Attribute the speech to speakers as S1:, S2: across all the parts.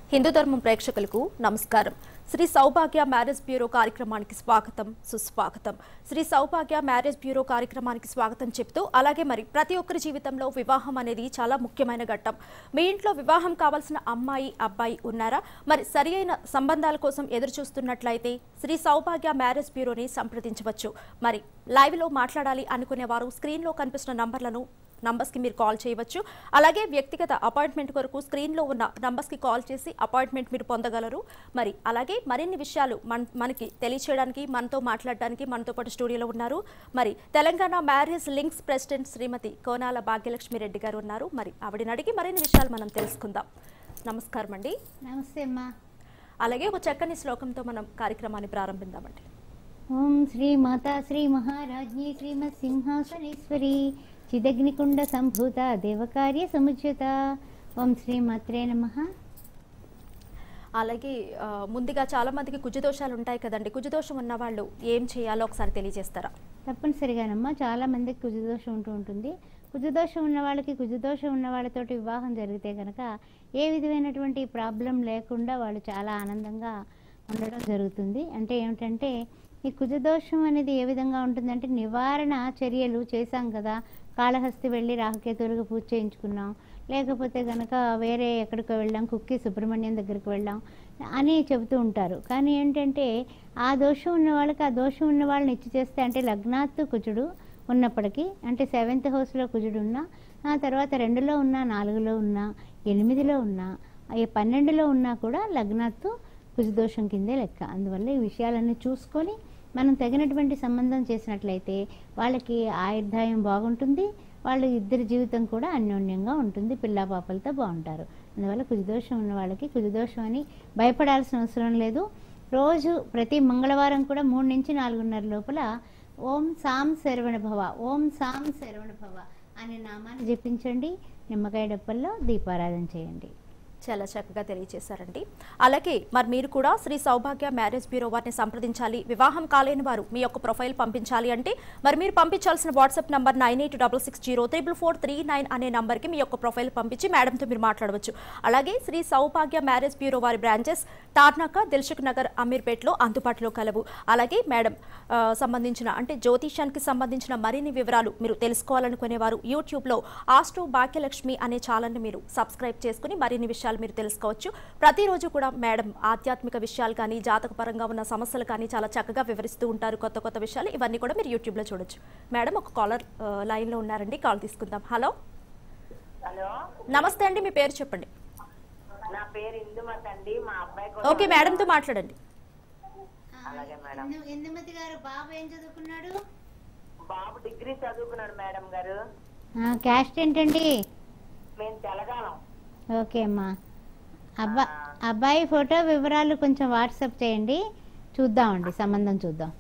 S1: హిందూ ధర్మం ప్రేక్షకులకు నమస్కారం శ్రీ సౌభాగ్య మ్యారేజ్ బ్యూరో కార్యక్రమానికి స్వాగతం సుస్వాగతం శ్రీ సౌభాగ్య మ్యారేజ్ బ్యూరో కార్యక్రమానికి స్వాగతం చెప్తూ అలాగే మరి ప్రతి ఒక్కరి జీవితంలో వివాహం అనేది చాలా ముఖ్యమైన ఘట్టం మీ ఇంట్లో వివాహం కావాల్సిన అమ్మాయి అబ్బాయి ఉన్నారా మరి సరి అయిన సంబంధాల కోసం ఎదురు చూస్తున్నట్లయితే శ్రీ సౌభాగ్య మ్యారేజ్ బ్యూరోని సంప్రదించవచ్చు మరి లైవ్లో మాట్లాడాలి అనుకునే వారు స్క్రీన్లో కనిపిస్తున్న నంబర్లను నంబర్స్కి మీరు కాల్ చేయవచ్చు అలాగే వ్యక్తిగత అపాయింట్మెంట్ కొరకు స్క్రీన్లో ఉన్న నంబర్స్కి కాల్ చేసి అపాయింట్మెంట్ మీరు పొందగలరు మరి అలాగే మరిన్ని విషయాలు మన మనకి తెలియచేయడానికి మనతో మాట్లాడడానికి మనతో పాటు స్టూడియోలో ఉన్నారు మరి Telangana marriage links president Srimathi Konala Bhagyalakshmi Reddy garu ఉన్నారు మరి ఆవిడని అడిగి మరిన్ని విషయాలు మనం తెలుసుకుందాం నమస్కారం అండి
S2: నమస్తే అమ్మా
S1: అలాగే ఒక చక్కని శ్లోకంతో మనం కార్యక్రమాన్ని ప్రారంభిద్దామండి
S2: ఓం శ్రీ మాతా శ్రీ మహారాజ్ఞి శ్రీమత్ సింహాసనేశ్వరి చిదగ్నికుండ సంభూత దేవకార్య సముచ్యుత ఓం శ్రీ మాత్రే నమ
S1: అలాగే ఆ, ముందుగా చాలా మందికి కుజదోషాలు ఉంటాయి కదండి కుజదోషం ఉన్న వాళ్ళు ఏం చేయాలో ఒకసారి తెలియజేస్తారా
S2: తప్పనిసరిగానమ్మా చాలా మందికి కుజదోషం ఉంటూ ఉంటుంది కుజదోషం ఉన్న వాళ్ళకి కుజదోషం ఉన్న వాళ్ళతోటి వివాహం జరిగితే కనుక ఏ విధమైనటువంటి ప్రాబ్లం లేకుండా వాళ్ళు చాలా ఆనందంగా ఉండడం జరుగుతుంది అంటే ఏమిటంటే ఈ కుజదోషం అనేది ఏ విధంగా ఉంటుందంటే నివారణ చర్యలు చేశాం కదా కాళహస్తి వెళ్ళి రాహుకేతువులకు పూజ చేయించుకున్నాం లేకపోతే కనుక వేరే ఎక్కడికో వెళ్ళాం కుక్కి సుబ్రహ్మణ్యం దగ్గరికి వెళ్ళాం అని చెబుతూ ఉంటారు కానీ ఏంటంటే ఆ దోషం ఉన్న వాళ్ళకి ఆ దోషం ఉన్న వాళ్ళని ఇచ్చి చేస్తే అంటే లగ్నాత్తు కుజుడు ఉన్నప్పటికీ అంటే సెవెంత్ హౌస్లో కుజుడు ఉన్నా ఆ తర్వాత రెండులో ఉన్నా నాలుగులో ఉన్నా ఎనిమిదిలో ఉన్నా ఈ పన్నెండులో ఉన్నా కూడా లగ్నాత్తు కుజదోషం కిందే లెక్క అందువల్ల ఈ విషయాలన్నీ చూసుకొని మనం తగినటువంటి సంబంధం చేసినట్లయితే వాళ్ళకి ఆయుర్దాయం బాగుంటుంది వాళ్ళ ఇద్దరి జీవితం కూడా అన్యోన్యంగా ఉంటుంది పిల్లా పాపలతో బాగుంటారు అందువల్ల కుజదోషం ఉన్న వాళ్ళకి కుజదోషం అని భయపడాల్సిన అవసరం లేదు రోజు ప్రతి మంగళవారం కూడా మూడు నుంచి నాలుగున్నర లోపల ఓం సాం శరవణ భవ ఓం సాం శరవణ భవ అనే నామాన్ని జపించండి నిమ్మకాయ డప్పల్లో దీపారాధన చేయండి
S1: చాలా చక్కగా తెలియజేశారండి అలాగే మరి మీరు కూడా శ్రీ సౌభాగ్య మ్యారేజ్ బ్యూరో వారిని సంప్రదించాలి వివాహం కాలేని వారు మీ యొక్క ప్రొఫైల్ పంపించాలి అంటే మరి మీరు పంపించాల్సిన WhatsApp number nine eight double six zero triple four three nine అనే నంబర్కి మీ యొక్క ప్రొఫైల్ పంపించి మేడంతో మీరు మాట్లాడవచ్చు అలాగే శ్రీ సౌభాగ్య మ్యారేజ్ బ్యూరో వారి బ్రాంచెస్ టార్నాక దిల్సుఖ్ నగర్ అమీర్పేట్లో అందుబాటులో కలవు అలాగే మేడం ఆ, సంబంధించిన అంటే జ్యోతిష్యానికి సంబంధించిన మరిన్ని వివరాలు మీరు తెలుసుకోవాలనుకునేవారు యూట్యూబ్లో ఆస్ట్రో భాగ్యలక్ష్మి అనే ఛానల్ని మీరు సబ్స్క్రైబ్ చేసుకుని మరిన్ని విషయాలు మీరు తెలుసుకోవచ్చు ప్రతిరోజు కూడా మేడం ఆధ్యాత్మిక విషయాలు కానీ జాతకపరంగా ఉన్న సమస్యలు కానీ చాలా చక్కగా వివరిస్తూ ఉంటారు కొత్త కొత్త విషయాలు ఇవన్నీ కూడా మీరు యూట్యూబ్లో చూడొచ్చు మేడం ఒక కాలర్ లైన్లో ఉన్నారండి కాల్ తీసుకుందాం హలో
S3: హలో
S1: నమస్తే అండి మీ పేరు చెప్పండి
S3: నా పేరు ఇందుమతి అండి మా అబ్బాయి కోసం
S1: ఓకే మేడంతో మాట్లాడండి
S3: అలాగే మేడం.
S2: ఇందుమతి గారు బాబు ఏం చదువుకున్నాడు
S3: బాబు డిగ్రీ చదువుకున్నాడు మేడం గారు
S2: క్యాస్ట్ ఏంటండి
S3: మేము తెలగాలం
S2: ఓకే అమ్మా అబ్బా అబ్బాయి ఫోటో వివరాలు కొంచెం వాట్సాప్ చేయండి చూద్దామండి సంబంధం చూద్దాం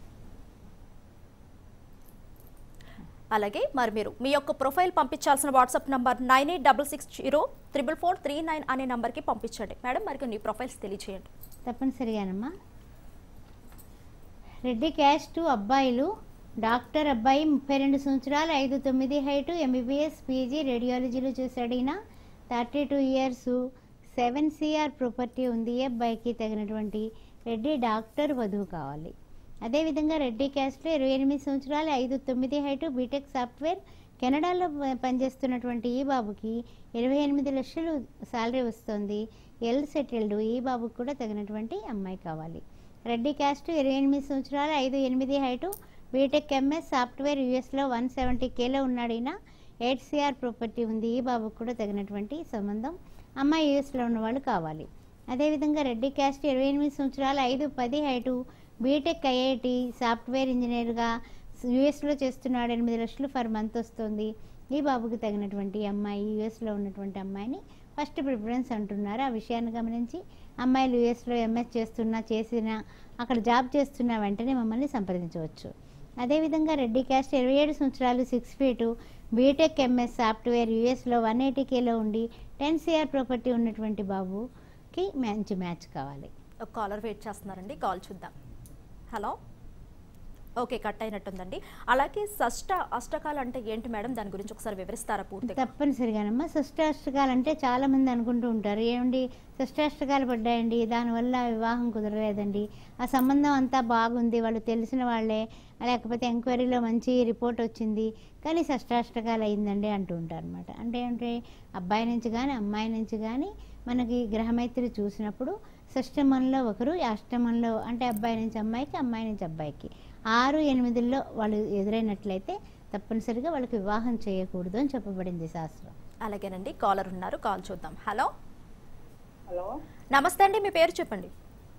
S1: అలాగే మరి మీరు మీ యొక్క ప్రొఫైల్ పంపించాల్సిన WhatsApp number nine eight double six zero triple four three nine అనే నంబర్కి పంపించండి మేడం మరి కొన్ని ప్రొఫైల్స్ తెలియచేయండి
S2: తప్పనిసరిగానమ్మా రెడ్డి క్యాస్ట్ అబ్బాయిలు డాక్టర్ అబ్బాయి ముప్పై రెండు సంవత్సరాలు ఐదు తొమ్మిది హైటు ఎంబీబీఎస్ పీజీ రేడియాలజీలో చేశాడు ఈయన thirty two years seven CR property ఉంది ఈ అబ్బాయికి తగినటువంటి రెడ్డి డాక్టర్ వధువు కావాలి అదేవిధంగా రెడ్డి క్యాస్ట్లో ఇరవై ఎనిమిది సంవత్సరాలు ఐదు తొమ్మిది హైటు బీటెక్ సాఫ్ట్వేర్ కెనడాలో ప- పనిచేస్తున్నటువంటి ఈ బాబుకి ఇరవై ఎనిమిది లక్షలు శాలరీ వస్తుంది ఎల్ సెటిల్డ్ ఈ బాబుకి కూడా తగినటువంటి అమ్మాయి కావాలి రెడ్డి క్యాస్ట్ ఇరవై ఎనిమిది సంవత్సరాలు ఐదు ఎనిమిది హైటు బీటెక్ ఎంఎస్ సాఫ్ట్వేర్ యూఎస్లో వన్ సెవెంటీ కేలో ఉన్నాడు ఈయన ఎయిట్ సిఆర్ ప్రాపర్టీ ఉంది ఈ బాబుకు కూడా తగినటువంటి సంబంధం అమ్మాయి యూఎస్లో ఉన్న వాళ్ళు కావాలి అదేవిధంగా రెడ్డి క్యాస్ట్ ఇరవై ఎనిమిది సంవత్సరాలు ఐదు పది హైటు బీటెక్ ఐఐటి సాఫ్ట్వేర్ ఇంజనీర్గా యూఎస్లో చేస్తున్నాడు ఎనిమిది లక్షలు ఫర్ మంత్ వస్తుంది ఈ బాబుకి తగినటువంటి అమ్మాయి యూఎస్లో ఉన్నటువంటి అమ్మాయిని ఫస్ట్ ప్రిఫరెన్స్ అంటున్నారు ఆ విషయాన్ని గమనించి అమ్మాయిలు యూఎస్లో ఎంఎస్ చేస్తున్నా చేసినా అక్కడ జాబ్ చేస్తున్నా వెంటనే మమ్మల్ని సంప్రదించవచ్చు అదేవిధంగా రెడ్డి క్యాస్ట్ ఇరవై ఏడు సంవత్సరాలు six feet BTech MS software యూఎస్లో వన్ ఎయిటీ కేలో ఉండి టెన్ సిఆర్ ప్రాపర్టీ ఉన్నటువంటి బాబుకి మంచి మ్యాచ్ కావాలి
S1: ఒక కాలర్ వెయిట్ చేస్తున్నారండి కాల్ చూద్దాం హలో ఓకే కట్ అయినట్టుందండి అలాగే షష్ట అష్టకాలు అంటే ఏంటి మేడం దాని గురించి ఒకసారి వివరిస్తారా పూర్తిగా
S2: తప్పనిసరిగానమ్మా షష్టాష్టకాలు అంటే చాలా మంది అనుకుంటూ ఉంటారు ఏమండి షష్టాష్టకాలు పడ్డాయండి దానివల్ల వివాహం కుదరలేదండి ఆ సంబంధం అంతా బాగుంది వాళ్ళు తెలిసిన వాళ్ళే లేకపోతే ఎంక్వైరీలో మంచి రిపోర్ట్ వచ్చింది కానీ షష్టాష్టకాలు అయిందండి అంటూ ఉంటారు అనమాట అంటే ఏంటంటే అబ్బాయి నుంచి కానీ అమ్మాయి నుంచి కానీ మనకి గ్రహమైత్రి చూసినప్పుడు షష్టమంలో ఒకరు అష్టమంలో అంటే అబ్బాయి నుంచి అమ్మాయికి అమ్మాయి నుంచి అబ్బాయికి ఆరు ఎనిమిదిల్లో వాళ్ళు ఎదురైనట్లయితే తప్పనిసరిగా వాళ్ళకి వివాహం చేయకూడదు అని చెప్పబడింది శాస్త్రం
S1: అలాగేనండి కాలర్ ఉన్నారు కాల్ చూద్దాం హలో
S4: హలో
S1: నమస్తే అండి మీ పేరు చెప్పండి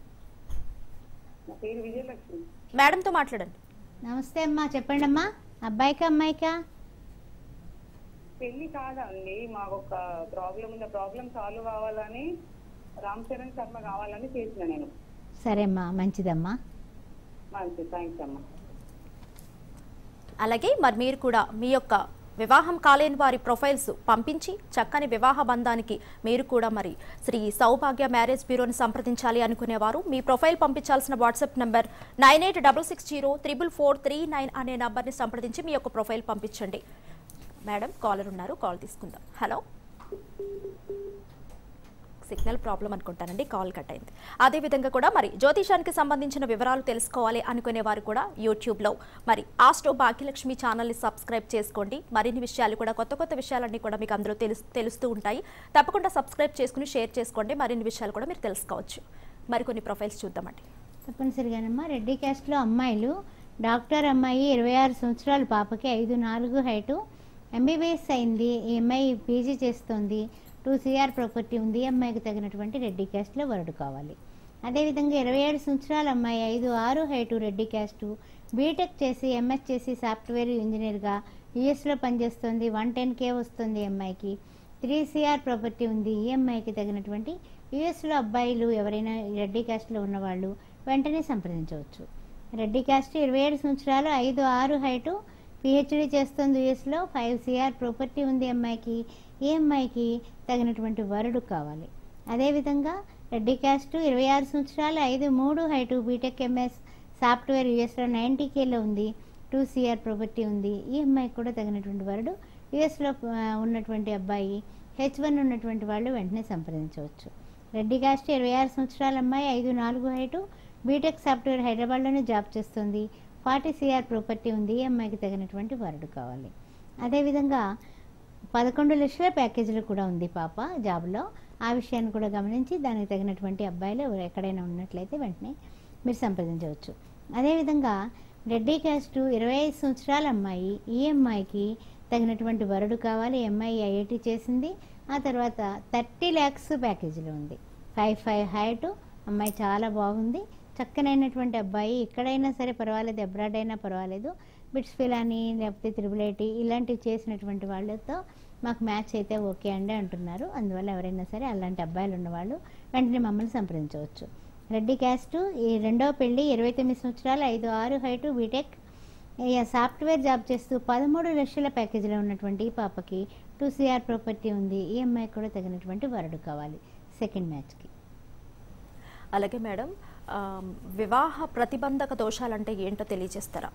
S4: నా పేరు విజయలక్ష్మి
S1: మేడంతో మాట్లాడండి
S2: నమస్తే అమ్మా చెప్పండి అమ్మా అబ్బాయికా అమ్మాయికా
S4: పెళ్లి కాదండి మాకు ఒక ప్రాబ్లం ఉంది ఆ ప్రాబ్లం సాల్వ్ కావాలని రామ్ చరణ్ శర్మ కావాలని చేసిన నేను
S2: సరే అమ్మా మంచిదమ్మా
S4: మంచి థ్యాంక్స్ అమ్మా
S1: అలాగే మరి మీరు కూడా మీ యొక్క వివాహం కాలేని వారి ప్రొఫైల్స్ పంపించి చక్కని వివాహ బంధానికి మీరు కూడా మరి శ్రీ సౌభాగ్య మ్యారేజ్ బ్యూరోని సంప్రదించాలి అనుకునేవారు మీ ప్రొఫైల్ పంపించాల్సిన WhatsApp number nine eight double six zero triple four three nine అనే నంబర్ని సంప్రదించి మీ యొక్క ప్రొఫైల్ పంపించండి మేడం కాలర్ ఉన్నారు కాల్ తీసుకుందాం హలో సిగ్నల్ ప్రాబ్లం అనుకుంటానండి కాల్ కట్ అయింది అదేవిధంగా కూడా మరి జ్యోతిషానికి సంబంధించిన వివరాలు తెలుసుకోవాలి అనుకునే వారు కూడా యూట్యూబ్లో మరి ఆస్ట్రో భాగ్యలక్ష్మి ఛానల్ని సబ్స్క్రైబ్ చేసుకోండి మరిన్ని విషయాలు కూడా కొత్త కొత్త విషయాలన్నీ కూడా మీకు అందులో తెలుసు తెలుస్తూ ఉంటాయి తప్పకుండా సబ్స్క్రైబ్ చేసుకుని షేర్ చేసుకోండి మరిన్ని విషయాలు కూడా మీరు తెలుసుకోవచ్చు మరికొన్ని ప్రొఫైల్స్ చూద్దామండి
S2: తప్పనిసరిగానమ్మా రెడ్డి క్యాస్ట్లో అమ్మాయిలు డాక్టర్ అమ్మాయి ఇరవై ఆరు సంవత్సరాల పాపకి ఐదు నాలుగు హైటు ఎంబీబీఎస్ అయింది ఈ అమ్మాయి పీజీ చేస్తోంది టూ సిఆర్ ప్రాపర్టీ ఉంది ఈ అమ్మాయికి తగినటువంటి రెడ్డి క్యాస్ట్లో వరడు కావాలి అదేవిధంగా ఇరవై ఏడు సంవత్సరాల అమ్మాయి ఐదు ఆరు హైటు రెడ్డి క్యాస్టు బీటెక్ చేసి ఎంఎస్ చేసి సాఫ్ట్వేర్ ఇంజనీర్గా యూఎస్లో పనిచేస్తుంది వన్ టెన్ కే వస్తుంది ఈ అమ్మాయికి త్రీ సిఆర్ ప్రాపర్టీ ఉంది ఈ అమ్మాయికి తగినటువంటి యూఎస్లో అబ్బాయిలు ఎవరైనా రెడ్డి క్యాస్ట్లో ఉన్నవాళ్ళు వెంటనే సంప్రదించవచ్చు రెడ్డి క్యాస్ట్ ఇరవై ఏడు సంవత్సరాలు ఐదు ఆరు హైటు పిహెచ్డి చేస్తుంది యూఎస్లో ఫైవ్ సిఆర్ ప్రాపర్టీ ఉంది ఈ అమ్మాయికి ఈ అమ్మాయికి తగినటువంటి వరుడు కావాలి అదేవిధంగా రెడ్డి క్యాస్ట్ ఇరవై ఆరు సంవత్సరాలు ఐదు మూడు హైటు బీటెక్ ఎంఎస్ సాఫ్ట్వేర్ యూఎస్లో నైంటీ కేలో ఉంది టూ సిఆర్ ప్రాపర్టీ ఉంది ఈ అమ్మాయికి కూడా తగినటువంటి వరుడు యూఎస్లో ఉన్నటువంటి అబ్బాయి హెచ్ వన్ ఉన్నటువంటి వాళ్ళు వెంటనే సంప్రదించవచ్చు రెడ్డి కాస్ట్ ఇరవై ఆరు సంవత్సరాల అమ్మాయి ఐదు నాలుగు హైటు బీటెక్ సాఫ్ట్వేర్ హైదరాబాద్లోనే జాబ్ చేస్తుంది ఫార్టీ సిఆర్ ప్రాపర్టీ ఉంది ఈ అమ్మాయికి తగినటువంటి వరుడు కావాలి అదేవిధంగా పదకొండు లక్షల ప్యాకేజీలు కూడా ఉంది పాప జాబ్లో ఆ విషయాన్ని కూడా గమనించి దానికి తగినటువంటి అబ్బాయిలు ఎవరు ఎక్కడైనా ఉన్నట్లయితే వెంటనే మీరు సంప్రదించవచ్చు అదేవిధంగా రెడ్డి క్యాస్ట్ ఇరవై ఐదు సంవత్సరాల అమ్మాయి ఈ అమ్మాయికి తగినటువంటి వరుడు కావాలి ఈ అమ్మాయి ఐఐటి చేసింది ఆ తర్వాత థర్టీ ల్యాక్స్ ప్యాకేజీలో ఉంది ఫైవ్ ఫైవ్ హైట్ అమ్మాయి చాలా బాగుంది చక్కనైనటువంటి అబ్బాయి ఎక్కడైనా సరే పర్వాలేదు అబ్రాడ్ అయినా పర్వాలేదు బిట్స్ ఫిలాని లేకపోతే త్రిబుల్ ఐటీ ఇలాంటివి చేసినటువంటి వాళ్ళతో మాకు మ్యాచ్ అయితే ఓకే అండి అంటున్నారు అందువల్ల ఎవరైనా సరే అలాంటి అబ్బాయిలు ఉన్నవాళ్ళు వెంటనే మమ్మల్ని సంప్రదించవచ్చు రెడ్డి క్యాస్ట్ ఈ రెండవ పెళ్లి ఇరవై తొమ్మిది సంవత్సరాలు ఐదు ఆరు హైటు బీటెక్ ఈ సాఫ్ట్వేర్ జాబ్ చేస్తూ పదమూడు లక్షల ప్యాకేజీలో ఉన్నటువంటి ఈ పాపకి టూ సిఆర్ ప్రాపర్టీ ఉంది ఈ అమ్మాయికి కూడా తగినటువంటి వరుడు కావాలి సెకండ్ మ్యాచ్కి
S1: అలాగే మేడం ఆ, వివాహ ప్రతిబంధక దోషాలంటే ఏంటో తెలియజేస్తారా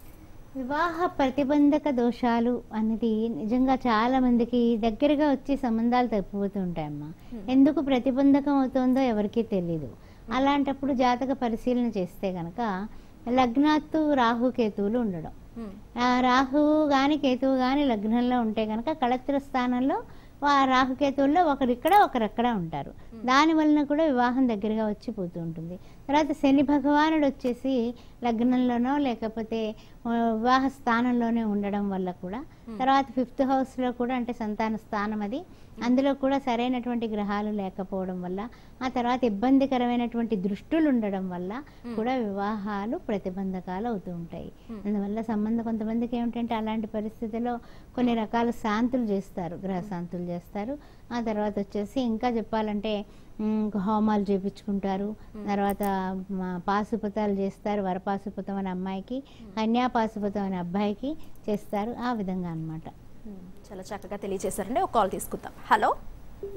S2: వివాహ ప్రతిబంధక దోషాలు అనేది నిజంగా చాలా మందికి దగ్గరగా వచ్చి సంబంధాలు తప్పిపోతూ ఉంటాయమ్మా ఎందుకు ప్రతిబంధకం అవుతుందో ఎవరికీ తెలియదు అలాంటప్పుడు జాతక పరిశీలన చేస్తే గనక లగ్నాత్తు రాహుకేతువులు ఉండడం
S1: హ్మ్.
S2: ఆ రాహువు కానీ కేతువు కానీ లగ్నంలో ఉంటే కనుక కళత్ర స్థానంలో ఆ రాహుకేతువుల్లో ఒకరు ఇక్కడ ఒకరు అక్కడ ఉంటారు దాని వలన కూడా వివాహం దగ్గరగా వచ్చి పోతూ ఉంటుంది తర్వాత శని భగవానుడు వచ్చేసి లగ్నంలోనో లేకపోతే ఆ, వివాహ స్థానంలోనే ఉండడం వల్ల కూడా తర్వాత ఫిఫ్త్ హౌస్లో కూడా అంటే సంతాన స్థానం అది అందులో కూడా సరైనటువంటి గ్రహాలు లేకపోవడం వల్ల ఆ తర్వాత ఇబ్బందికరమైనటువంటి దృష్టులు ఉండడం వల్ల కూడా వివాహాలు ప్రతిబంధకాలు అవుతూ ఉంటాయి అందువల్ల సంబంధం కొంతమందికి ఏమిటంటే అలాంటి పరిస్థితిలో కొన్ని రకాల శాంతులు చేస్తారు గ్రహ శాంతులు చేస్తారు ఆ తర్వాత వచ్చేసి ఇంకా చెప్పాలంటే ఉమ్, హోమాలు చేపించుకుంటారు తర్వాత మ, పాశుపతాలు చేస్తారు వరపాశుపతం అనే అమ్మాయికి కన్యాపాశుపతం అనే అబ్బాయికి చేస్తారు ఆ విధంగా అన్నమాట
S1: హ్మ్. చాలా చక్కగా తెలియజేశారండి ఒక కాల్ తీసుకుందాం హలో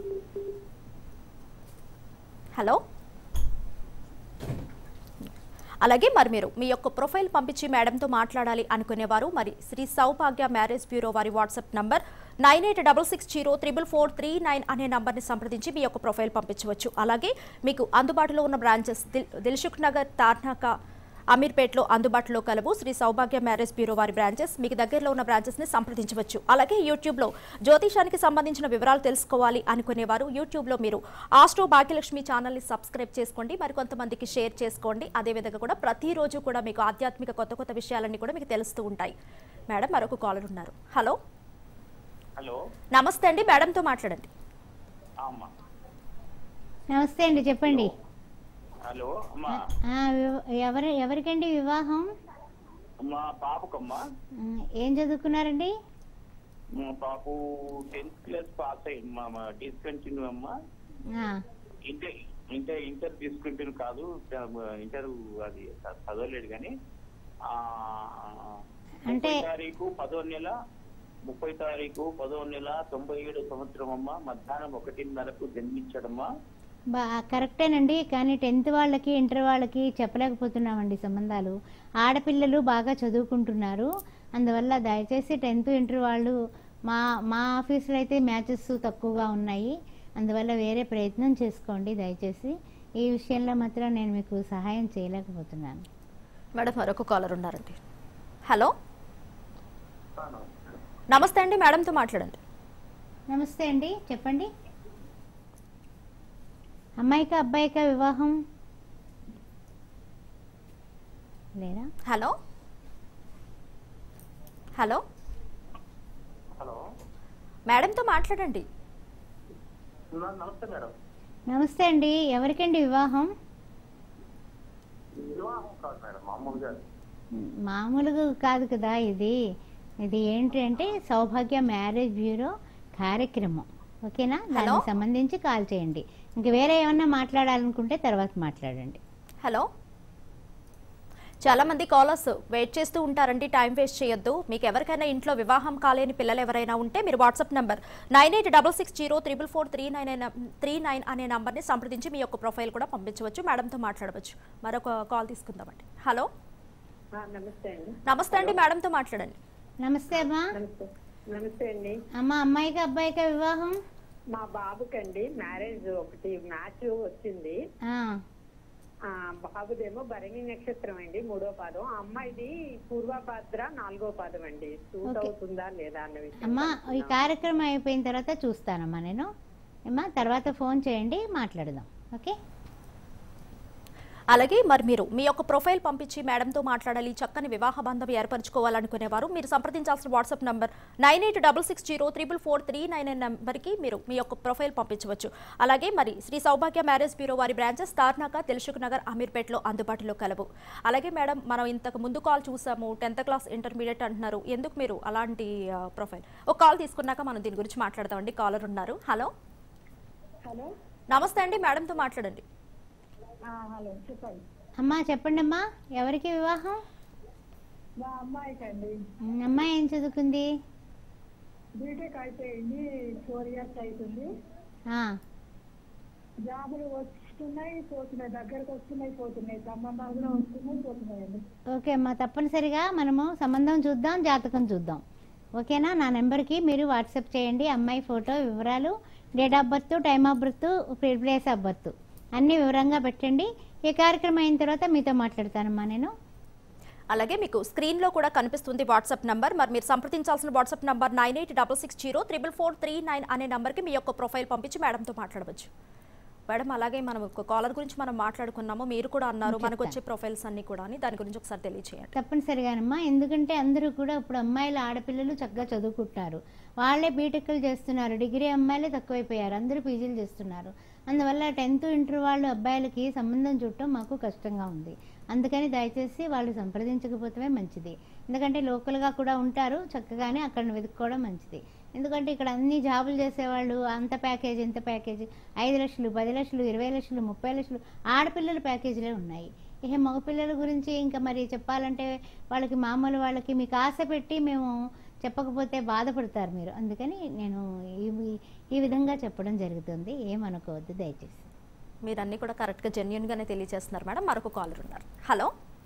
S1: హలో అలాగే మరి మీరు మీ యొక్క ప్రొఫైల్ పంపించి మేడంతో మాట్లాడాలి అనుకునేవారు మరి శ్రీ సౌభాగ్య మ్యారేజ్ బ్యూరో వారి WhatsApp number nine eight double six zero triple four three nine అనే నంబర్ని సంప్రదించి మీ యొక్క ప్రొఫైల్ పంపించవచ్చు అలాగే మీకు అందుబాటులో ఉన్న బ్రాంచెస్ దిల్ దిల్సుఖ్ నగర్ తార్నాక అమీర్పేట్లో అందుబాటులో కలవు శ్రీ సౌభాగ్య మ్యారేజ్ బ్యూరో వారి బ్రాంచెస్ మీకు దగ్గరలో ఉన్న బ్రాంచెస్ని సంప్రదించవచ్చు అలాగే యూట్యూబ్లో జ్యోతిషానికి సంబంధించిన వివరాలు తెలుసుకోవాలి అనుకునేవారు యూట్యూబ్లో మీరు ఆస్ట్రో భాగ్యలక్ష్మి ఛానల్ని సబ్స్క్రైబ్ చేసుకోండి మరి కొంతమందికి షేర్ చేసుకోండి అదేవిధంగా కూడా ప్రతిరోజు కూడా మీకు ఆధ్యాత్మిక కొత్త కొత్త విషయాలన్నీ కూడా మీకు తెలుస్తూ ఉంటాయి మేడం మరొక కాలర్ ఉన్నారు హలో
S5: హలో
S1: నమస్తే అండి మేడంతో మాట్లాడండి
S5: అమ్మా
S2: నమస్తే అండి చెప్పండి
S5: హలో అమ్మా
S2: ఆ, వివ- ఎవరు ఎవరికండి వివాహం
S5: మా పాపకమ్మా
S2: ఆ, ఏం చదువుకున్నారండి
S5: మా పాపు టెన్త్ క్లాస్ పాస్ అయ్యింది మా డిస్కంటిన్యూ అమ్మా
S2: ఆ,
S5: ఇంటర్ ఇంటర్ ఇంటర్ డిస్కంటిన్యూ కాదు ఇంటర్ అది చదవలేడు కానీ ఆ,
S2: అంటే-
S5: ముప్పై తారీఖు పదో నెల ముప్పై తారీఖు పదో నెల తొంభై ఏడు సంవత్సరం అమ్మా మధ్యాహ్నం ఒకటిన్నరకు జన్మించడమ్మా
S2: బా కరెక్టేనండి కానీ టెన్త్ వాళ్ళకి ఇంటర్ వాళ్ళకి చెప్పలేకపోతున్నామండి సంబంధాలు ఆడపిల్లలు బాగా చదువుకుంటున్నారు అందువల్ల దయచేసి టెన్త్ ఇంటర్ వాళ్ళు మా మా ఆఫీసులో అయితే మ్యాచెస్ తక్కువగా ఉన్నాయి అందువల్ల వేరే ప్రయత్నం చేసుకోండి దయచేసి ఈ విషయంలో మాత్రం నేను మీకు సహాయం చేయలేకపోతున్నాను
S1: మేడం మరొక కాలర్ ఉన్నారండి హలో నమస్తే అండి మేడంతో మాట్లాడండి
S2: నమస్తే అండి చెప్పండి అమ్మాయికా అబ్బాయికా వివాహం లేరా
S1: హలో హలో
S5: హలో
S1: మేడంతో మాట్లాడండి
S5: నమస్తే మేడం
S2: నమస్తే అండి ఎవరికండి వివాహం
S5: వివాహం కాదు మేడం మామూలుగా
S2: మామూలుగా కాదు కదా ఇది ఇది ఏంటి అంటే సౌభాగ్య మ్యారేజ్ బ్యూరో కార్యక్రమం ఓకేనా దానికి
S1: హలో?
S2: సంబంధించి కాల్ చేయండి ఇంక వేరే ఏమన్నా మాట్లాడాలనుకుంటే తర్వాత మాట్లాడండి
S1: హలో చాలా మంది కాలర్స్ వెయిట్ చేస్తూ ఉంటారండి టైం వేస్ట్ చేయొద్దు మీకు ఎవరికైనా ఇంట్లో వివాహం కాలేని పిల్లలు ఎవరైనా ఉంటే మీరు WhatsApp number nine eight double six zero triple four three nine three nine అనే నంబర్ని సంప్రదించి మీ యొక్క ప్రొఫైల్ కూడా పంపించవచ్చు మేడంతో మాట్లాడవచ్చు మరొక కాల్ తీసుకుందామండి హలో
S4: నమస్తే అండి
S1: నమస్తే అండి మేడంతో మాట్లాడండి
S2: నమస్తే అమ్మా
S4: నమస్తే నమస్తే అండి
S2: అమ్మ అమ్మాయికా అబ్బాయికా వివాహం
S4: మా బాబుకండి మ్యారేజ్ ఒకటి మ్యాచ్ వచ్చింది
S2: ఆ,
S4: ఆ బాబుదేమో భరణి నక్షత్రం అండి మూడో పాదం ఆ అమ్మాయిది పూర్వభద్ర నాలుగో పాదం అండి సూట్
S2: ఓకే.
S4: అవుతుందా లేదా అన్న విషయం
S2: అమ్మా ఈ
S4: కనుక్కుందాం.
S2: కార్యక్రమం అయిపోయిన తర్వాత చూస్తానమ్మా నేను అమ్మా తర్వాత ఫోన్ చేయండి మాట్లాడదాం ఓకే
S1: అలాగే మరి మీరు మీ యొక్క ప్రొఫైల్ పంపించి మేడంతో మాట్లాడాలి చక్కని వివాహ బంధం ఏర్పరచుకోవాలనుకునేవారు మీరు సంప్రదించాల్సిన WhatsApp number nine eight double six zero triple four three nine nine నెంబర్కి మీరు మీ యొక్క ప్రొఫైల్ పంపించవచ్చు అలాగే మరి శ్రీ సౌభాగ్య మ్యారేజ్ బ్యూరో వారి బ్రాంచెస్ తార్నాక తెలుసుక్ నగర్ అమీర్పేట్లో అందుబాటులో కలవు అలాగే మేడం మనం ఇంతకు ముందు కాల్ చూసాము టెన్త్ క్లాస్ ఇంటర్మీడియట్ అంటున్నారు ఎందుకు మీరు అలాంటి ఆ, ప్రొఫైల్ ఒక కాల్ తీసుకున్నాక మనం దీని గురించి మాట్లాడదామండి కాలర్ ఉన్నారు హలో
S4: హలో
S1: నమస్తే అండి మేడంతో మాట్లాడండి
S4: ఆ, హలో చెప్పండి
S2: అమ్మా చెప్పండి అమ్మా ఎవరికి వివాహం
S4: మా అమ్మాయికి అండి
S2: ఉమ్, అమ్మాయి ఏం చదువుకుంది
S4: బీటెక్ అయిపోయింది ఫోర్ ఇయర్స్ అవుతుంది
S2: ఆ,
S4: జాబులు వస్తున్నాయి పోతున్నాయి దగ్గరకు వస్తున్నాయి పోతున్నాయి సంబంధాలు కూడా వస్తున్నాయి పోతున్నాయండి
S2: ఓకే అమ్మా తప్పనిసరిగా మనము సంబంధం చూద్దాం జాతకం చూద్దాం ఓకేనా నా నెంబర్కి మీరు వాట్సాప్ చేయండి అమ్మాయి ఫోటో వివరాలు date of birth time of birth place of birth అన్ని వివరంగా పెట్టండి ఈ కార్యక్రమం అయిన తర్వాత మీతో మాట్లాడతానమ్మా నేను
S1: అలాగే మీకు స్క్రీన్లో కూడా కనిపిస్తుంది వాట్సాప్ నంబర్ మరి మీరు సంప్రదించాల్సిన WhatsApp number nine eight double six zero triple four three nine అనే నంబర్కి మీ యొక్క ప్రొఫైల్ పంపించి మేడంతో మాట్లాడవచ్చు మేడం అలాగే మనం ఒక కాలర్ గురించి మనం మాట్లాడుకున్నాము మీరు కూడా అన్నారు మనకు వచ్చే ప్రొఫైల్స్ అన్ని కూడా అని దాని గురించి ఒకసారి తెలియచేయండి
S2: తప్పనిసరిగానమ్మా ఎందుకంటే అందరూ కూడా ఇప్పుడు అమ్మాయిలు ఆడపిల్లలు చక్కగా చదువుకుంటున్నారు వాళ్ళే బీటెక్లు చేస్తున్నారు డిగ్రీ అమ్మాయిలే తక్కువైపోయారు అందరూ పీజీలు చేస్తున్నారు అందువల్ల టెన్త్ ఇంటర్ వాళ్ళు అబ్బాయిలకి సంబంధం చూడటం మాకు కష్టంగా ఉంది అందుకని దయచేసి వాళ్ళు సంప్రదించకపోతే మంచిది ఎందుకంటే లోకల్గా కూడా ఉంటారు చక్కగానే అక్కడ వెతుక్కోవడం మంచిది ఎందుకంటే ఇక్కడ అన్ని జాబులు చేసేవాళ్ళు అంత ప్యాకేజ్ ఇంత ప్యాకేజ్ ఐదు లక్షలు పది లక్షలు ఇరవై లక్షలు ముప్పై లక్షలు ఆడపిల్లల ప్యాకేజీలే ఉన్నాయి ఇక మగపిల్లల గురించి ఇంకా మరి చెప్పాలంటే వాళ్ళకి మామూలు వాళ్ళకి మీకు ఆశ పెట్టి మేము చెప్పకపోతే బాధపడతారు మీరు అందుకని నేను ఈ ఈ విధంగా చెప్పడం జరుగుతుంది ఏమనుకోవద్దు దయచేసి
S1: మీరు అన్ని కూడా కరెక్ట్గా జెన్యున్గానే తెలియజేస్తున్నారు మేడం మరొక కాలర్ ఉన్నారు హలో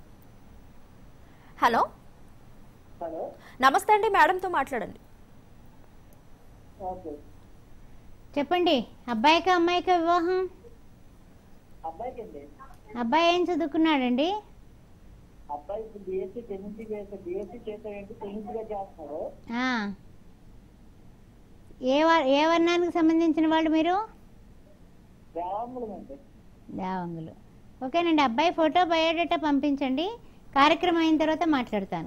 S1: హలో
S6: హలో
S1: నమస్తే అండి మేడంతో మాట్లాడండి
S6: ఓకే
S2: చెప్పండి అబ్బాయికా అమ్మాయికా వివాహం
S6: అబ్బాయికి అండి
S2: అబ్బాయి ఏం చదువుకున్నాడండి
S6: అబ్బాయి ఇప్పుడు బీఎస్సీ టెన్సీ చేస్తే బీఎస్సీ చేస్తాడంటే టెన్సీగా చేస్తున్నాడు
S2: ఆ. ఏ వర్ ఏ వర్ణానికి సంబంధించిన వాళ్ళు మీరు
S6: దేవాంగులం అండి
S2: దావంగులు ఓకేనండి అబ్బాయి ఫోటో బయోడేటా పంపించండి కార్యక్రమం అయిన తర్వాత మాట్లాడతాను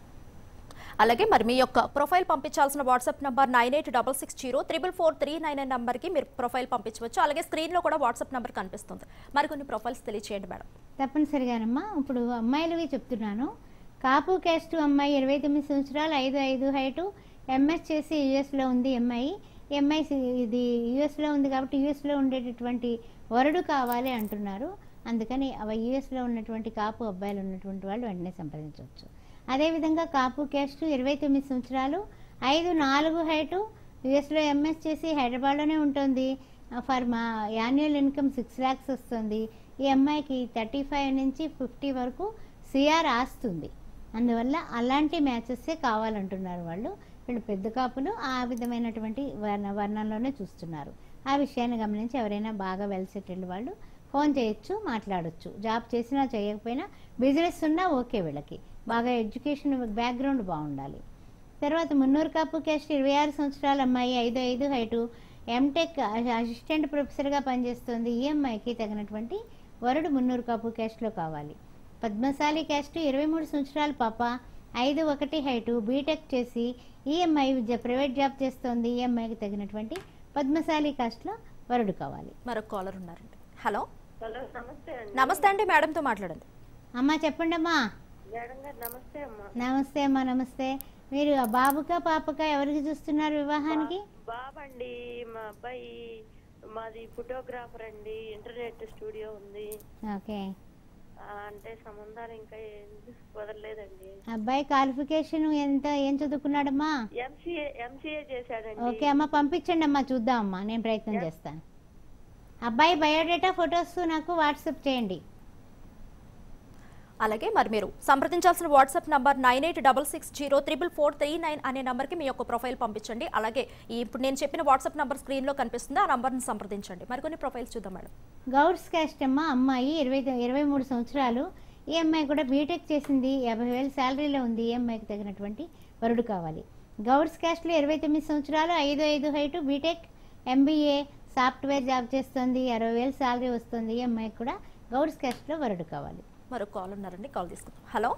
S1: అలాగే మరి మీ యొక్క ప్రొఫైల్ పంపించాల్సిన WhatsApp number nine eight double six zero triple four three nine nine నంబర్కి మీరు ప్రొఫైల్ పంపించవచ్చు అలాగే స్క్రీన్లో కూడా వాట్సాప్ నెంబర్ కనిపిస్తుంది మరికొన్ని ప్రొఫైల్స్ తెలియచేయండి మేడం
S2: తప్పనిసరిగానమ్మా ఇప్పుడు అమ్మాయిలవి చెప్తున్నాను కాపు క్యాస్ట్ అమ్మాయి ఇరవై తొమ్మిది సంవత్సరాలు ఐదు ఐదు హైటు ఎంఎస్ చేసి యుఎస్లో ఉంది అమ్మాయి ఈ అమ్మాయి సి- ఇది యుఎస్లో ఉంది కాబట్టి యుఎస్లో ఉండేటటువంటి వరుడు కావాలి అంటున్నారు అందుకని అవ యుఎస్లో ఉన్నటువంటి కాపు అబ్బాయిలు ఉన్నటువంటి వాళ్ళు వెంటనే సంప్రదించవచ్చు అదేవిధంగా కాపు క్యాస్ట్ ఇరవై తొమ్మిది సంవత్సరాలు ఐదు నాలుగు హైటు యుఎస్లో ఎంఎస్ చేసి హైదరాబాద్లోనే ఉంటుంది ఫర్ మా యాన్యువల్ ఇన్కమ్ సిక్స్ ల్యాక్స్ వస్తుంది ఈ అమ్మాయికి థర్టీ ఫైవ్ నుంచి ఫిఫ్టీ వరకు సిఆర్ ఆస్తుంది అందువల్ల అలాంటి మ్యాచెస్సే కావాలంటున్నారు వాళ్ళు వీళ్ళు పెద్ద కాపులు ఆ విధమైనటువంటి వర్ణ వర్ణంలోనే చూస్తున్నారు ఆ విషయాన్ని గమనించి ఎవరైనా బాగా వెల్ సెటిల్డ్ వాళ్ళు ఫోన్ చేయొచ్చు మాట్లాడొచ్చు జాబ్ చేసినా చేయకపోయినా బిజినెస్ ఉన్నా ఓకే వీళ్ళకి బాగా ఎడ్యుకేషన్ బ్యాక్గ్రౌండ్ బాగుండాలి తర్వాత మున్నూరు కాపు క్యాస్ట్ ఇరవై ఆరు సంవత్సరాల అమ్మాయి ఐదు ఐదు హైటు ఎంటెక్ అసిస్టెంట్ ప్రొఫెసర్గా పనిచేస్తుంది ఈ అమ్మాయికి తగినటువంటి వరుడు మున్నూరు కాపు క్యాస్ట్లో కావాలి పద్మశాలి క్యాస్ట్ ఇరవై మూడు సంవత్సరాల పాప ఐదు ఒకటి హైటు బీటెక్ చేసి ఈ అమ్మాయి జ- ప్రైవేట్ జాబ్ చేస్తోంది ఈ అమ్మాయికి తగినటువంటి పద్మశాలి కాస్ట్లో వరుడు కావాలి
S1: మరొక కాలర్ ఉన్నారండి హలో
S3: హలో నమస్తే అండి
S1: నమస్తే అండి మేడంతో మాట్లాడండి
S2: అమ్మా చెప్పండి అమ్మా
S3: మేడం గారు నమస్తే అమ్మా
S2: నమస్తే అమ్మా నమస్తే మీరు ఆ బాబుకా పాపకా ఎవరికి చూస్తున్నారు వివాహానికి
S3: బాబండి మా అబ్బాయి మాది ఫోటోగ్రాఫర్ అండి ఇంటర్నెట్ స్టూడియో ఉంది
S2: ఓకే
S3: ఆ, అంటే సంబంధాలు ఇంకా ఏం కుదరలేదండి
S2: అబ్బాయి క్వాలిఫికేషన్ ఎంత ఏం చదువుకున్నాడమ్మా
S3: ఎంసీఏ ఎంసీఏ చేశాడండి
S2: ఓకే అమ్మా పంపించండి అమ్మా చూద్దాం అమ్మా నేను ప్రయత్నం చేస్తాను అబ్బాయి బయోడేటా ఫొటోస్ నాకు వాట్సాప్ చేయండి
S1: అలాగే మరి మీరు సంప్రదించాల్సిన WhatsApp number nine eight double six zero triple four three nine అనే నంబర్కి మీ యొక్క ప్రొఫైల్ పంపించండి అలాగే ఈ ఇప్పుడు నేను చెప్పిన వాట్సాప్ నంబర్ స్క్రీన్లో కనిపిస్తుంది ఆ నంబర్ని సంప్రదించండి మరికొన్ని ప్రొఫైల్స్ చూద్దాం మేడం
S2: గౌడ్స్ క్యాస్ట్ అమ్మ అమ్మాయి ఇరవై ఇరవై మూడు సంవత్సరాలు ఈ అమ్మాయి కూడా బీటెక్ చేసింది యాభై వేలు శాలరీలో ఉంది ఈ అమ్మాయికి తగినటువంటి వరుడు కావాలి గౌడ్స్ క్యాస్ట్లో ఇరవై తొమ్మిది సంవత్సరాలు ఐదు ఐదు height BTech MBA software job చేస్తుంది అరవై వేలు శాలరీ వస్తుంది ఈ అమ్మాయికి కూడా గౌడ్స్ క్యాస్ట్లో వరుడు కావాలి
S1: మరొక కాల్ ఉన్నారండి కాల్ తీసుకుందాం హలో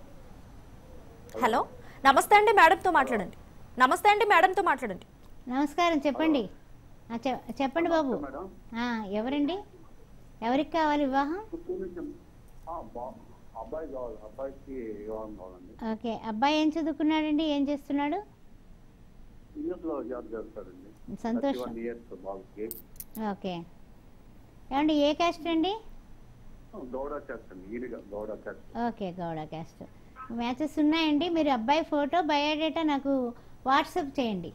S1: హలో నమస్తే అండి మేడంతో మాట్లాడండి నమస్తే అండి మేడంతో మాట్లాడండి
S2: నమస్కారం చెప్పండి ఆ, చె- చెప్పండి బాబు
S5: మేడం
S2: ఆ, ఎవరండి ఎవరికి కావాలి వివాహం
S5: పుత్తూరు నుంచి ఆ, బా- అబ్బాయి కావాలి అబ్బాయికి వివాహం కావాలండి
S2: ఓకే అబ్బాయి ఏం చదువుకున్నాడండి ఏం చేస్తున్నాడు
S5: యూఎస్ లో జాబ్ చేస్తారండి
S2: సంతోషం
S5: వన్ ఇయర్స్ బాబుకి
S2: ఓకే ఏమండి ఏ క్యాస్ట్ అండి
S5: గౌడ చేస్తండి ఈరిగా గౌడ చేస్తాను
S2: ఓకే గౌడ క్యాస్ట్ మ్యాచెస్ ఉన్నాయండి మీరు అబ్బాయి ఫోటో బయోడేటా నాకు వాట్సాప్ చేయండి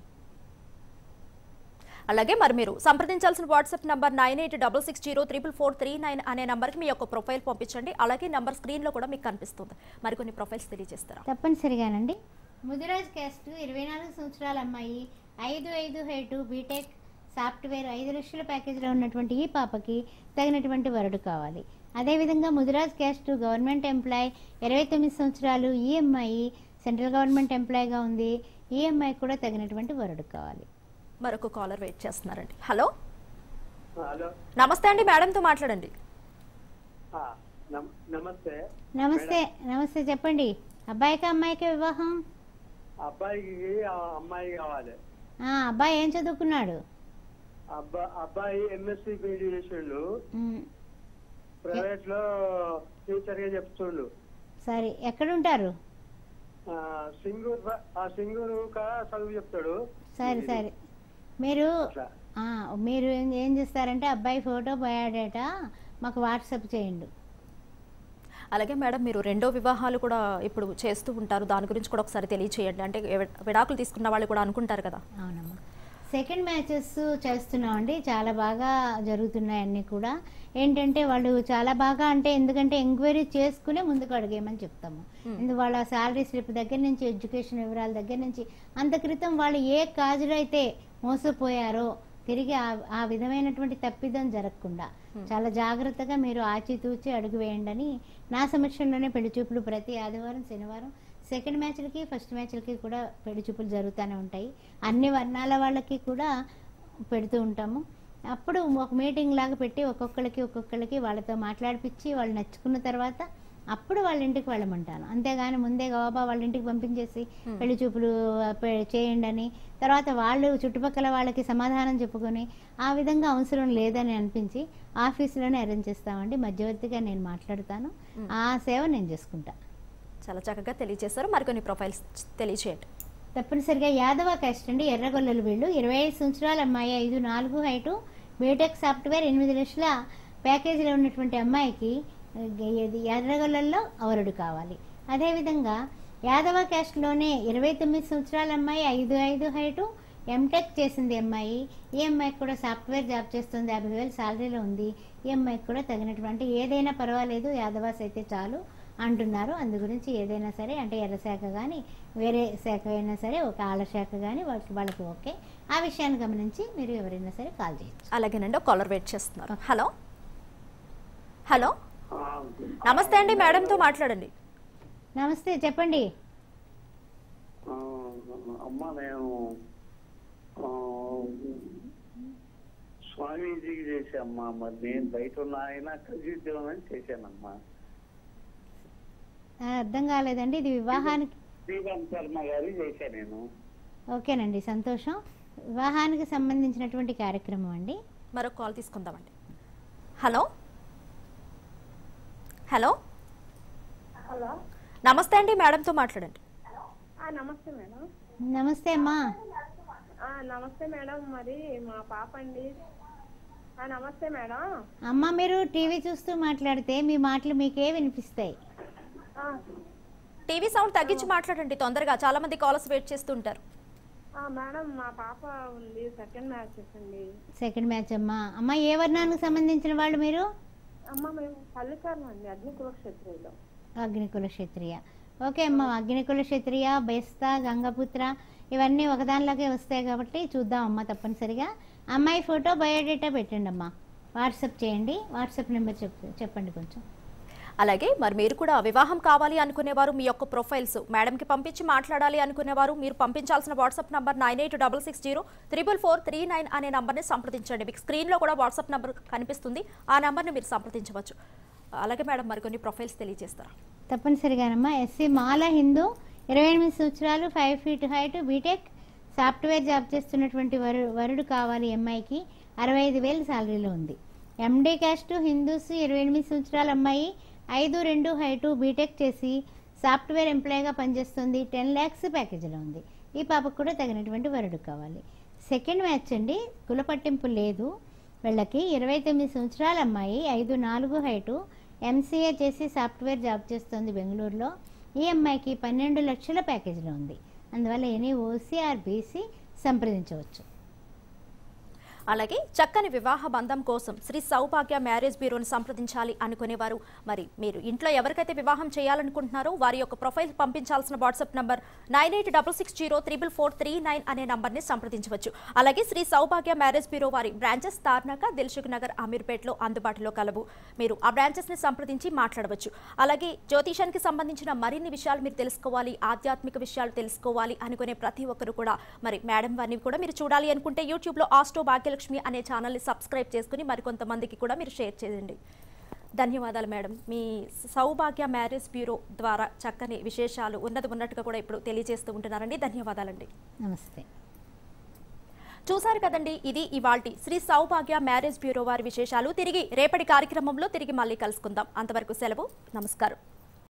S1: అలాగే మరి మీరు సంప్రదించాల్సిన WhatsApp number nine eight double six zero triple four three nine అనే నంబర్కి మీ యొక్క ప్రొఫైల్ పంపించండి అలాగే నంబర్ స్క్రీన్లో కూడా మీకు కనిపిస్తుంది మరికొన్ని ప్రొఫైల్స్ తెలియజేస్తారా
S2: తప్పనిసరిగానండి ముదిరాజ్ క్యాస్ట్ ఇరవై నాలుగు సంవత్సరాల అమ్మాయి ఐదు ఐదు హైటు బీటెక్ సాఫ్ట్వేర్ ఐదు లక్షల ప్యాకేజీలో ఉన్నటువంటి ఈ పాపకి తగినటువంటి వరుడు కావాలి అదేవిధంగా ముదిరాజ్ క్యాస్ట్ గవర్నమెంట్ ఎంప్లాయ్ ఇరవై తొమ్మిది సంవత్సరాలు ఈ అమ్మాయి సెంట్రల్ గవర్నమెంట్ ఎంప్లాయ్గా ఉంది ఈ అమ్మాయికి కూడా తగినటువంటి వరుడు కావాలి
S1: మరొక కాలర్ వెయిట్ చేస్తున్నారండి హలో
S6: హలో
S1: నమస్తే అండి మేడంతో మాట్లాడండి
S6: ఆ, నమ- నమస్తే
S2: నమస్తే నమస్తే చెప్పండి అబ్బాయికి అమ్మాయికి వివాహం
S6: అబ్బాయికి ఆ అమ్మాయి కావాలి
S2: ఆ, అబ్బాయి ఏం చదువుకున్నాడు
S6: అబ్బా అబ్బాయి ఎంఎస్సి పీజీ చేసిండు
S2: మ్,
S6: ప్రైవేట్ లో టీచర్ గా చెప్తుండు
S2: సరే ఎక్కడుంటారు
S6: ఆ, సింగూరు బ- ఆ సింగూరు కా చదువు చెప్తాడు
S2: సరే సరే మీరు
S6: అట్లా
S2: ఆ, మీరు ఏం ఏం చేస్తారంటే అబ్బాయి ఫోటో బయోడేటా మాకు వాట్సాప్ చేయండి
S1: అలాగే మేడం మీరు రెండో వివాహాలు కూడా ఇప్పుడు చేస్తూ ఉంటారు దాని గురించి కూడా ఒకసారి తెలియచేయండి అంటే ఎవ- విడాకులు తీసుకున్న వాళ్ళు కూడా అనుకుంటారు కదా
S2: అవునమ్మా సెకండ్ మ్యాచెస్ చేస్తున్నామండి చాలా బాగా జరుగుతున్నాయి అన్నీ కూడా ఏంటంటే వాళ్ళు చాలా బాగా అంటే ఎందుకంటే ఎంక్వైరీ చేసుకునే ముందుకు అడిగేయమని చెప్తాము ఎందుకు వాళ్ళ శాలరీ స్లిప్ దగ్గర నుంచి ఎడ్యుకేషన్ వివరాల దగ్గర నుంచి అంత క్రితం వాళ్ళు ఏ కాజులో అయితే మోసపోయారో తిరిగి ఆ- ఆ విధమైనటువంటి తప్పిదం జరగకుండా చాలా జాగ్రత్తగా మీరు ఆచితూచి అడుగు వేయండి అని నా సమక్షంలోనే పెళ్లి చూపులు ప్రతి ఆదివారం శనివారం సెకండ్ మ్యాచ్లకి ఫస్ట్ మ్యాచ్లకి కూడా పెళ్లి చూపులు జరుగుతూనే ఉంటాయి అన్ని వర్ణాల వాళ్ళకి కూడా పెడుతూ ఉంటాము అప్పుడు ఒక మీటింగ్ లాగా పెట్టి ఒక్కొక్కరికి ఒక్కొక్కరికి వాళ్ళతో మాట్లాడిపించి వాళ్ళు నచ్చుకున్న తర్వాత అప్పుడు వాళ్ళ ఇంటికి వెళ్ళమంటాను అంతేగాని ముందే గవాబా వాళ్ళ ఇంటికి పంపించేసి పెళ్లి చూపులు ఆ, పె- చేయండి అని తర్వాత వాళ్ళు చుట్టుపక్కల వాళ్ళకి సమాధానం చెప్పుకొని ఆ విధంగా అవసరం లేదని అనిపించి ఆఫీసులోనే అరేంజ్ చేస్తామండి మధ్యవర్తిగా నేను మాట్లాడతాను ఆ సేవ నేను చేసుకుంటా
S1: చాలా చక్కగా తెలియజేశారు మరికొన్ని ప్రొఫైల్స్ తెలియజేయండి
S2: తప్పనిసరిగా యాదవ క్యాస్ట్ అండి ఎర్రగొల్లలు వీళ్ళు ఇరవై ఐదు సంవత్సరాల అమ్మాయి ఐదు నాలుగు హైటు బీటెక్ సాఫ్ట్వేర్ ఎనిమిది లక్షల ప్యాకేజీలో ఉన్నటువంటి అమ్మాయికి ఆ, ఇది ఎర్రగొల్లల్లో అవరుడు కావాలి అదేవిధంగా యాదవ క్యాస్ట్లోనే ఇరవై తొమ్మిది సంవత్సరాల అమ్మాయి ఐదు ఐదు హైటు ఎంటెక్ చేసింది అమ్మాయి ఈ అమ్మాయికి కూడా సాఫ్ట్వేర్ జాబ్ చేస్తుంది యాభై వేలు శాలరీలో ఉంది ఈ అమ్మాయికి కూడా తగినటువంటి ఏదైనా పర్వాలేదు యాదవాస్ అయితే చాలు అంటున్నారు అందు గురించి ఏదైనా సరే అంటే ఎర్ర శాఖ కానీ వేరే శాఖ అయినా సరే ఒక ఆళ్ళ శాఖ కానీ వాళ్ళకి వాళ్ళకి ఓకే ఆ విషయాన్ని గమనించి మీరు ఎవరైనా సరే కాల్ చేయొచ్చు
S1: అలాగేనండి ఒక కాలర్ వెయిట్ చేస్తున్నారు హలో హలో నమస్తే అండి మేడంతో మాట్లాడండి
S2: నమస్తే చెప్పండి
S6: ఆ, అమ్మ నేను ఆ, స్వామీజీకి చేశామ్మా మరి నేను బయట ఉన్న ఆయన కలిసి ఉద్యోగం అని చేశానమ్మా
S2: ఆ, అర్థం కాలేదండి ఇది వివాహానికి
S6: శ్రీరామ్ శర్మ గారి చేశా నేను
S2: ఓకేనండి సంతోషం వివాహానికి సంబంధించినటువంటి కార్యక్రమం అండి
S1: మరొక కాల్ తీసుకుందామండి హలో హలో
S3: హలో
S1: నమస్తే అండి మేడంతో మాట్లాడండి
S3: ఆ, నమస్తే మేడం
S2: నమస్తే అమ్మా
S3: ఆ, నమస్తే మేడం మరి మా పాప అండి ఆ, నమస్తే మేడం
S2: అమ్మ మీరు టీవీ చూస్తూ మాట్లాడితే మీ మాటలు మీకే వినిపిస్తాయి
S3: ఆ,
S1: టీవీ సౌండ్ తగ్గించి మాట్లాడండి తొందరగా చాలా మంది కాలర్స్ వెయిట్ చేస్తుంటారు
S3: ఆ, మేడం మా పాప ఉంది సెకండ్ మ్యాచెస్ అండి
S2: సెకండ్ మ్యాచ్ అమ్మా అమ్మ ఏ వర్ణానికి సంబంధించిన వాళ్ళు మీరు
S3: అమ్మ మేము పల్లెకారం అండి అగ్ని కులక్షేత్రిలో
S2: అగ్నికుల క్షత్రియ ఓకే అమ్మ అగ్నికుల క్షత్రియ బెస్త గంగపుత్ర ఇవన్నీ ఒకదానిలాగే వస్తాయి కాబట్టి చూద్దాం అమ్మ తప్పనిసరిగా అమ్మాయి ఫోటో బయోడేటా పెట్టండి అమ్మా వాట్సాప్ చేయండి వాట్సాప్ నెంబర్ చెప్ చెప్పండి కొంచెం
S1: అలాగే మరి మీరు కూడా వివాహం కావాలి అనుకునేవారు మీ యొక్క ప్రొఫైల్స్ మేడంకి పంపించి మాట్లాడాలి అనుకునేవారు మీరు పంపించాల్సిన WhatsApp number nine eight double six zero triple four three nine అనే నంబర్ని సంప్రదించండి మీకు స్క్రీన్లో కూడా వాట్సాప్ నంబర్ కనిపిస్తుంది ఆ నంబర్ని మీరు సంప్రదించవచ్చు అలాగే మేడం మరికొన్ని ప్రొఫైల్స్ తెలియజేస్తారా
S2: తప్పనిసరిగానమ్మా ఎస్సీ మాల హిందూ ఇరవై ఎనిమిది సంవత్సరాలు five feet height BTech software job చేస్తున్నటువంటి వరు వరుడు కావాలి అమ్మాయికి అరవై ఐదు వేలు శాలరీలో ఉంది ఎండీ క్యాస్ట్ హిందూస్ ఇరవై ఎనిమిది సంవత్సరాల అమ్మాయి ఐదు రెండు హైటు బీటెక్ చేసి సాఫ్ట్వేర్ ఎంప్లాయీగా పనిచేస్తుంది టెన్ ల్యాక్స్ ప్యాకేజీలో ఉంది ఈ పాపకు కూడా తగినటువంటి వరుడు కావాలి సెకండ్ మ్యాచ్ అండి కుల పట్టింపు లేదు వీళ్ళకి ఇరవై తొమ్మిది సంవత్సరాల అమ్మాయి ఐదు నాలుగు హైటు ఎంసీఏ చేసి సాఫ్ట్వేర్ జాబ్ చేస్తుంది బెంగళూరులో ఈ అమ్మాయికి పన్నెండు లక్షల ప్యాకేజీలో ఉంది అందువల్ల ఎనీ ఓసీఆర్ బీసీ సంప్రదించవచ్చు
S1: అలాగే చక్కని వివాహ బంధం కోసం శ్రీ సౌభాగ్య మ్యారేజ్ బ్యూరోని సంప్రదించాలి అనుకునేవారు మరి మీరు ఇంట్లో ఎవరికైతే వివాహం చేయాలనుకుంటున్నారో వారి యొక్క ప్రొఫైల్ పంపించాల్సిన WhatsApp number nine eight double six zero triple four three nine అనే నంబర్ని సంప్రదించవచ్చు అలాగే శ్రీ సౌభాగ్య మ్యారేజ్ బ్యూరో వారి బ్రాంచెస్ తార్నాక దిల్సుఖ్ నగర్ అమీర్పేట్లో అందుబాటులో కలవు మీరు ఆ బ్రాంచెస్ని సంప్రదించి మాట్లాడవచ్చు అలాగే జ్యోతిషానికి సంబంధించిన మరిన్ని విషయాలు మీరు తెలుసుకోవాలి ఆధ్యాత్మిక విషయాలు తెలుసుకోవాలి అనుకునే ప్రతి ఒక్కరు కూడా మరి మేడం వారిని కూడా మీరు చూడాలి అనుకుంటే యూట్యూబ్లో ఆస్టో భాగ్యలక్ష్మి అనే ఛానల్ని సబ్స్క్రైబ్ చేసుకుని మరికొంతమందికి కూడా మీరు షేర్ చేయండి ధన్యవాదాలు మేడం మీ సౌభాగ్య మ్యారేజ్ బ్యూరో ద్వారా చక్కని విశేషాలు ఉన్నది ఉన్నట్టుగా కూడా ఇప్పుడు తెలియజేస్తూ ఉంటున్నారండి ధన్యవాదాలండి
S2: నమస్తే
S1: చూశారు కదండి ఇది ఇవాల్టి శ్రీ సౌభాగ్య మ్యారేజ్ బ్యూరో వారి విశేషాలు తిరిగి రేపటి కార్యక్రమంలో తిరిగి మళ్ళీ కలుసుకుందాం అంతవరకు సెలవు నమస్కారం